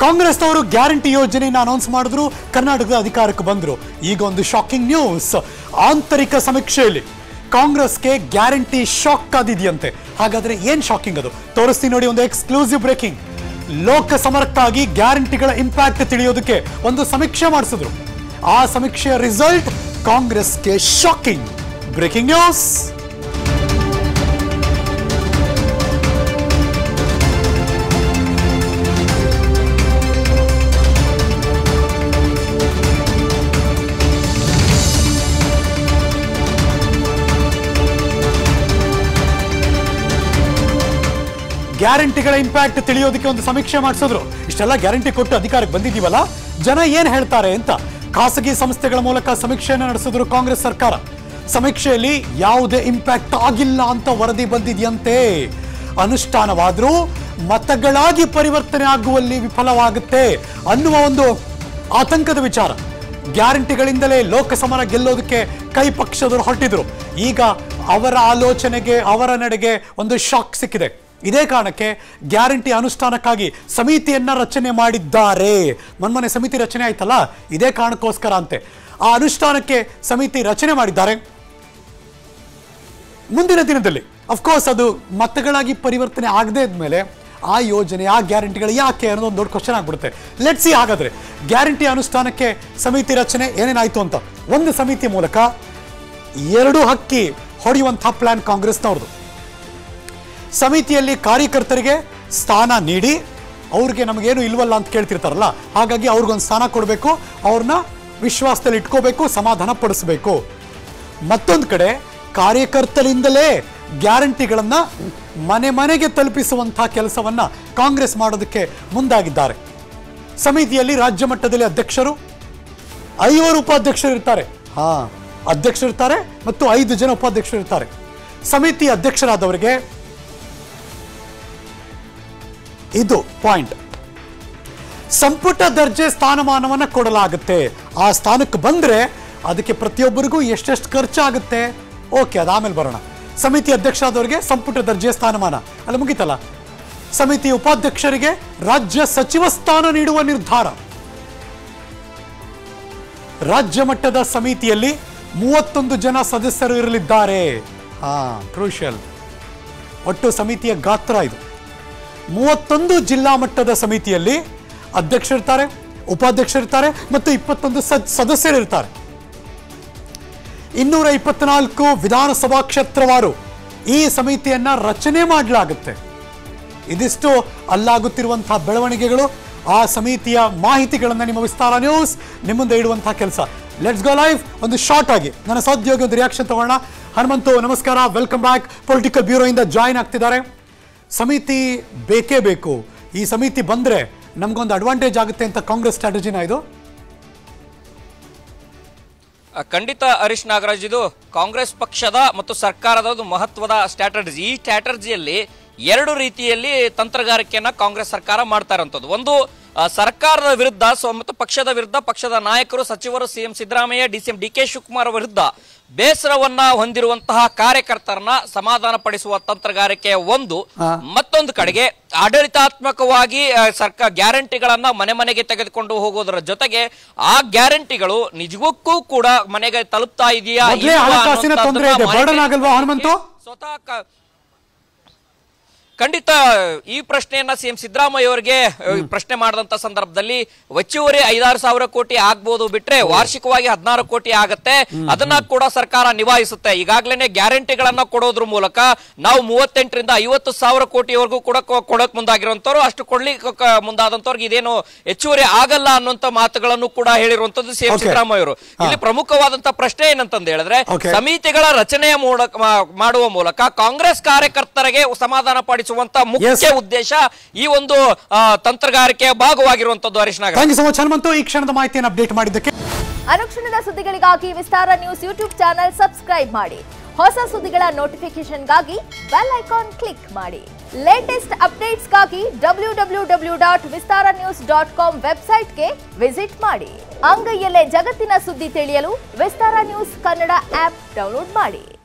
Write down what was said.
ಕಾಂಗ್ರೆಸ್ನವರು ಗ್ಯಾರಂಟಿ ಯೋಜನೆಯನ್ನು ಅನೌನ್ಸ್ ಮಾಡಿದ್ರು ಕರ್ನಾಟಕದ ಅಧಿಕಾರಕ್ಕೆ ಬಂದ್ರು ಈಗ ಒಂದು ಶಾಕಿಂಗ್ ನ್ಯೂಸ್ ಆಂತರಿಕ ಸಮೀಕ್ಷೆಯಲ್ಲಿ ಕಾಂಗ್ರೆಸ್ಗೆ ಗ್ಯಾರಂಟಿ ಶಾಕ್ ಆದಿದೆಯಂತೆ ಹಾಗಾದ್ರೆ ಏನ್ ಶಾಕಿಂಗ್ ಅದು ತೋರಿಸ್ತೀನಿ ನೋಡಿ ಒಂದು ಎಕ್ಸ್ಕ್ಲೂಸಿವ್ ಬ್ರೇಕಿಂಗ್ ಲೋಕ ಸಮರಕ್ಕಾಗಿ ಗ್ಯಾರಂಟಿಗಳ ಇಂಪ್ಯಾಕ್ಟ್ ತಿಳಿಯೋದಕ್ಕೆ ಒಂದು ಸಮೀಕ್ಷೆ ಮಾಡಿಸಿದ್ರು ಆ ಸಮೀಕ್ಷೆಯ ರಿಸಲ್ಟ್ ಕಾಂಗ್ರೆಸ್ಗೆ ಶಾಕಿಂಗ್ ಬ್ರೇಕಿಂಗ್ ನ್ಯೂಸ್ ಗ್ಯಾರಂಟಿಗಳ ಇಂಪ್ಯಾಕ್ಟ್ ತಿಳಿಯೋದಕ್ಕೆ ಒಂದು ಸಮೀಕ್ಷೆ ಮಾಡಿಸಿದ್ರು ಇಷ್ಟೆಲ್ಲ ಗ್ಯಾರಂಟಿ ಕೊಟ್ಟು ಅಧಿಕಾರಕ್ಕೆ ಬಂದಿದ್ದೀವಲ್ಲ ಜನ ಏನ್ ಹೇಳ್ತಾರೆ ಅಂತ ಖಾಸಗಿ ಸಂಸ್ಥೆಗಳ ಮೂಲಕ ಸಮೀಕ್ಷೆಯನ್ನು ನಡೆಸಿದ್ರು ಕಾಂಗ್ರೆಸ್ ಸರ್ಕಾರ ಸಮೀಕ್ಷೆಯಲ್ಲಿ ಯಾವುದೇ ಇಂಪ್ಯಾಕ್ಟ್ ಆಗಿಲ್ಲ ಅಂತ ವರದಿ ಬಂದಿದೆಯಂತೆ ಅನುಷ್ಠಾನವಾದರೂ ಮತಗಳಾಗಿ ಪರಿವರ್ತನೆ ಆಗುವಲ್ಲಿ ವಿಫಲವಾಗುತ್ತೆ ಅನ್ನುವ ಒಂದು ಆತಂಕದ ವಿಚಾರ ಗ್ಯಾರಂಟಿಗಳಿಂದಲೇ ಲೋಕಸಮರ ಗೆಲ್ಲೋದಕ್ಕೆ ಕೈ ಪಕ್ಷದವರು ಹೊರಟಿದ್ರು ಈಗ ಅವರ ಆಲೋಚನೆಗೆ ಅವರ ನಡೆಗೆ ಒಂದು ಶಾಕ್ ಸಿಕ್ಕಿದೆ ಇದೇ ಕಾರಣಕ್ಕೆ ಗ್ಯಾರಂಟಿ ಅನುಷ್ಠಾನಕ್ಕಾಗಿ ಸಮಿತಿಯನ್ನ ರಚನೆ ಮಾಡಿದ್ದಾರೆ ಮೊನ್ನೆ ಸಮಿತಿ ರಚನೆ ಆಯ್ತಲ್ಲ ಇದೇ ಕಾರಣಕ್ಕೋಸ್ಕರ ಅಂತೆ ಆ ಅನುಷ್ಠಾನಕ್ಕೆ ಸಮಿತಿ ರಚನೆ ಮಾಡಿದ್ದಾರೆ ಮುಂದಿನ ದಿನದಲ್ಲಿ ಅಫ್ಕೋರ್ಸ್ ಅದು ಮತಗಳಾಗಿ ಪರಿವರ್ತನೆ ಆಗದೇ ಇದ್ಮೇಲೆ ಆ ಯೋಜನೆ ಆ ಗ್ಯಾರಂಟಿಗಳು ಯಾಕೆ ಅನ್ನೋದು ಒಂದು ದೊಡ್ಡ ಕ್ವಶನ್ ಆಗ್ಬಿಡುತ್ತೆ ಲೆಟ್ ಸಿ ಹಾಗಾದ್ರೆ ಗ್ಯಾರಂಟಿ ಅನುಷ್ಠಾನಕ್ಕೆ ಸಮಿತಿ ರಚನೆ ಏನೇನಾಯ್ತು ಅಂತ ಒಂದು ಸಮಿತಿ ಮೂಲಕ ಎರಡು ಹಕ್ಕಿ ಹೊಡೆಯುವಂತಹ ಪ್ಲಾನ್ ಕಾಂಗ್ರೆಸ್ನವ್ರದ್ದು ಸಮಿತಿಯಲ್ಲಿ ಕಾರ್ಯಕರ್ತರಿಗೆ ಸ್ಥಾನ ನೀಡಿ ಅವ್ರಿಗೆ ನಮಗೇನು ಇಲ್ವಲ್ಲ ಅಂತ ಕೇಳ್ತಿರ್ತಾರಲ್ಲ ಹಾಗಾಗಿ ಅವ್ರಿಗೊಂದು ಸ್ಥಾನ ಕೊಡಬೇಕು ಅವ್ರನ್ನ ವಿಶ್ವಾಸದಲ್ಲಿ ಇಟ್ಕೋಬೇಕು ಸಮಾಧಾನ ಪಡಿಸ್ಬೇಕು ಮತ್ತೊಂದು ಕಡೆ ಕಾರ್ಯಕರ್ತರಿಂದಲೇ ಗ್ಯಾರಂಟಿಗಳನ್ನ ಮನೆ ಮನೆಗೆ ತಲುಪಿಸುವಂತಹ ಕೆಲಸವನ್ನ ಕಾಂಗ್ರೆಸ್ ಮಾಡೋದಕ್ಕೆ ಮುಂದಾಗಿದ್ದಾರೆ ಸಮಿತಿಯಲ್ಲಿ ರಾಜ್ಯ ಮಟ್ಟದಲ್ಲಿ ಅಧ್ಯಕ್ಷರು ಐವರು ಉಪಾಧ್ಯಕ್ಷರು ಇರ್ತಾರೆ ಹಾ ಅಧ್ಯಕ್ಷರು ಇರ್ತಾರೆ ಮತ್ತು ಐದು ಜನ ಉಪಾಧ್ಯಕ್ಷರು ಇರ್ತಾರೆ ಸಮಿತಿ ಅಧ್ಯಕ್ಷರಾದವರಿಗೆ ಇದು ಪಾಯಿಂಟ್ ಸಂಪುಟ ದರ್ಜೆ ಸ್ಥಾನಮಾನವನ್ನ ಕೊಡಲಾಗುತ್ತೆ ಆ ಸ್ಥಾನಕ್ಕೆ ಬಂದ್ರೆ ಅದಕ್ಕೆ ಪ್ರತಿಯೊಬ್ಬರಿಗೂ ಎಷ್ಟೆಷ್ಟು ಖರ್ಚಾಗುತ್ತೆ ಓಕೆ ಅದಾಮೇಲೆ ಬರೋಣ ಸಮಿತಿ ಅಧ್ಯಕ್ಷರಾದವರಿಗೆ ಸಂಪುಟ ದರ್ಜೆ ಸ್ಥಾನಮಾನ ಅಲ್ಲಿ ಮುಗೀತಲ್ಲ ಸಮಿತಿ ಉಪಾಧ್ಯಕ್ಷರಿಗೆ ರಾಜ್ಯ ಸಚಿವ ಸ್ಥಾನ ನೀಡುವ ನಿರ್ಧಾರ ರಾಜ್ಯ ಮಟ್ಟದ ಸಮಿತಿಯಲ್ಲಿ ಮೂವತ್ತೊಂದು ಜನ ಸದಸ್ಯರು ಇರಲಿದ್ದಾರೆ ಹಾ ಕ್ರೂಷಿಯಲ್ ಒಟ್ಟು ಸಮಿತಿಯ ಗಾತ್ರ ಇದು ಮೂವತ್ತೊಂದು ಜಿಲ್ಲಾ ಮಟ್ಟದ ಸಮಿತಿಯಲ್ಲಿ ಅಧ್ಯಕ್ಷರಿರ್ತಾರೆ ಉಪಾಧ್ಯಕ್ಷರಿರ್ತಾರೆ ಮತ್ತು ಇಪ್ಪತ್ತೊಂದು ಸದ್ ಸದಸ್ಯರಿರ್ತಾರೆ ಇನ್ನೂರ ಇಪ್ಪತ್ನಾಲ್ಕು ವಿಧಾನಸಭಾ ಕ್ಷೇತ್ರವಾರು ಈ ಸಮಿತಿಯನ್ನ ರಚನೆ ಮಾಡಲಾಗುತ್ತೆ ಇದಿಷ್ಟು ಅಲ್ಲಾಗುತ್ತಿರುವಂತಹ ಬೆಳವಣಿಗೆಗಳು ಆ ಸಮಿತಿಯ ಮಾಹಿತಿಗಳನ್ನು ನಿಮ್ಮ ವಿಸ್ತಾರ ನ್ಯೂಸ್ ನಿಮ್ಮ ಮುಂದೆ ಇಡುವಂತಹ ಕೆಲಸ ಲೆಟ್ಸ್ ಗೋ ಲೈವ್ ಒಂದು ಶಾರ್ಟ್ ಆಗಿ ನನ್ನ ಸಹೋದ್ಯೋಗಿ ಒಂದು ರಿಯಾಕ್ಷನ್ ತಗೋಣ ಹನುಮಂತು ನಮಸ್ಕಾರ ವೆಲ್ಕಮ್ ಬ್ಯಾಕ್ ಪೊಲಿಟಿಕಲ್ ಬ್ಯೂರೋ ಇಂದ ಜಾಯಿನ್ ಆಗ್ತಿದ್ದಾರೆ ಸಮಿತಿ ಬೇಕೇ ಬೇಕು ಈ ಸಮಿತಿ ಬಂದ್ರೆ ನಮ್ಗೊಂದು ಅಡ್ವಾಂಟೇಜ್ ಆಗುತ್ತೆ ಅಂತ ಕಾಂಗ್ರೆಸ್ ಸ್ಟ್ರಾಟಜಿನ ಇದು ಆ, ಖಂಡಿತ ಹರೀಶ್ ನಾಗರಾಜ್ ಇದು ಕಾಂಗ್ರೆಸ್ ಪಕ್ಷದ ಮತ್ತು ಸರ್ಕಾರದ ಒಂದು ಮಹತ್ವದ ಸ್ಟ್ರಾಟಜಿ ಈ ಸ್ಟ್ರಾಟಜಿಯಲ್ಲಿ ಎರಡು ರೀತಿಯಲ್ಲಿ ತಂತ್ರಗಾರಿಕೆಯನ್ನ ಕಾಂಗ್ರೆಸ್ ಸರ್ಕಾರ ಮಾಡ್ತಾ ಇರುವಂತದ್ದು ಒಂದು ಆ, ಸರ್ಕಾರದ ವಿರುದ್ಧ ಸ್ವ- ಮತ್ತು ಪಕ್ಷದ ವಿರುದ್ಧ ಪಕ್ಷದ ನಾಯಕರು ಸಚಿವರು CM Siddaramaiah DCM D K Shivakumar ವಿರುದ್ಧ ಬೇಸರವನ್ನ ಹೊಂದಿರುವಂತಹ ಕಾರ್ಯಕರ್ತರನ್ನ ಸಮಾಧಾನ ಪಡಿಸುವ ತಂತ್ರಗಾರಿಕೆ ಒಂದು ಮತ್ತೊಂದು ಕಡೆಗೆ ಆಡಳಿತಾತ್ಮಕವಾಗಿ ಆ, ಸರ್ಕಾರ ಗ್ಯಾರಂಟಿಗಳನ್ನ ಮನೆ ಮನೆಗೆ ತೆಗೆದುಕೊಂಡು ಹೋಗೋದರ ಜೊತೆಗೆ ಆ ಗ್ಯಾರಂಟಿಗಳು ನಿಜಕ್ಕೂ ಕೂಡ ಮನೆಗೆ ತಲುಪ್ತಾ ಇದೆಯಾ ಮೊದ್ಲೇ ಇಲ್ವಾ ಹಣಕಾಸಿನ ಅನ್ನುವಂಥದ್ದನ್ನ ತೊಂದ್ರೆ ಇದೆ. ಮಾಹಿತಿ ಬರ್ಡನ್ ಆಗಲ್ವಾ ಹನುಮಂತು? ಸ್ವತಃ ಕ- ಖಂಡಿತ ಈ ಪ್ರಶ್ನೆಯನ್ನ ಸಿಎಂ ಸಿದ್ದರಾಮಯ್ಯ ಅವರಿಗೆ ಅಹ್, ಪ್ರಶ್ನೆ ಮಾಡಿದಂತ ಸಂದರ್ಭದಲ್ಲಿ ಹೆಚ್ಚುವರಿ ಐದಾರು ಸಾವಿರ ಕೋಟಿ ಆಗ್ಬೋದು ಬಿಟ್ರೆ ವಾರ್ಷಿಕವಾಗಿ ಹದಿನಾರು ಕೋಟಿ ಆಗತ್ತೆ ಅದನ್ನ ಕೂಡ ಸರ್ಕಾರ ನಿಭಾಯಿಸುತ್ತೆ ಈಗಾಗಲೇ ಗ್ಯಾರಂಟಿಗಳನ್ನ ಕೊಡೋದ್ರ ಮೂಲಕ ನಾವು ಮೂವತ್ತೆಂಟರಿಂದ ಐವತ್ತು ಸಾವಿರ ಕೋಟಿವರೆಗೂ ಕೂಡ ಕೊ- ಕೊಡಕ್ ಮುಂದಾಗಿರುವಂತವ್ರು ಅಷ್ಟು ಕೊಡ್ಲಿಕ್ಕೆ ಕ- ಮುಂದಾದಂತವ್ರಿಗೆ ಇದೇನು ಹೆಚ್ಚುವರಿ ಆಗಲ್ಲ ಅನ್ನುವಂತ ಮಾತುಗಳನ್ನು ಕೂಡ ಹೇಳಿರುವಂತದ್ದು ಸಿಎಂ Okay. ಸಿದ್ದರಾಮಯ್ಯ ಅವರು ಇಲ್ಲಿ ಪ್ರಮುಖವಾದಂತ ಪ್ರಶ್ನೆ ಏನಂತಂದು ಹೇಳಿದ್ರೆ Okay. ಸಮಿತಿಗಳ ರಚನೆಯ ಮೂಲಕ ಮಾ- ಮಾಡುವ ಮೂಲಕ ಕಾಂಗ್ರೆಸ್ ಕಾರ್ಯಕರ್ತರಿಗೆ ಸಮಾಧಾನ ಪಡಿಸುವಂತ ಮುಖ್ಯ Yes. ಉದ್ದೇಶ ಈ ಒಂದು ಆ, ತಂತ್ರಗಾರಿಕೆಯ ಭಾಗವಾಗಿರುವಂತದ್ದು Harish Nagaraj thank you so much Hanumanthu ಈ ಕ್ಷಣದ ಮಾಹಿತಿಯನ್ನು ಅಪ್ಡೇಟ್ ಮಾಡಿದ್ದಕ್ಕೆ ಅನುಕ್ಷಣದ ಸುದ್ದಿಗಳಿಗಾಗಿ Vistara news YouTube channel subscribe ಮಾಡಿ ಹೊಸ ಸುದ್ದಿಗಳ ನೋಟಿಫಿಕೇಶನ್ಗಾಗಿ ಬೆಲ್ ಐಕಾನ್ ಕ್ಲಿಕ್ ಮಾಡಿ ಲೇಟೆಸ್ಟ್ ಅಪ್ಡೇಟ್ಸ್ಗಾಗಿ W W W dot Vistara news dot com ವೆಬ್ಸೈಟ್ಗೆ ವಿಸಿಟ್ ಮಾಡಿ ಅಂಗೈಯಲ್ಲೇ ಜಗತ್ತಿನ ಸುದ್ದಿ ತಿಳಿಯಲು Vistara news Kannada app download ಮಾಡಿ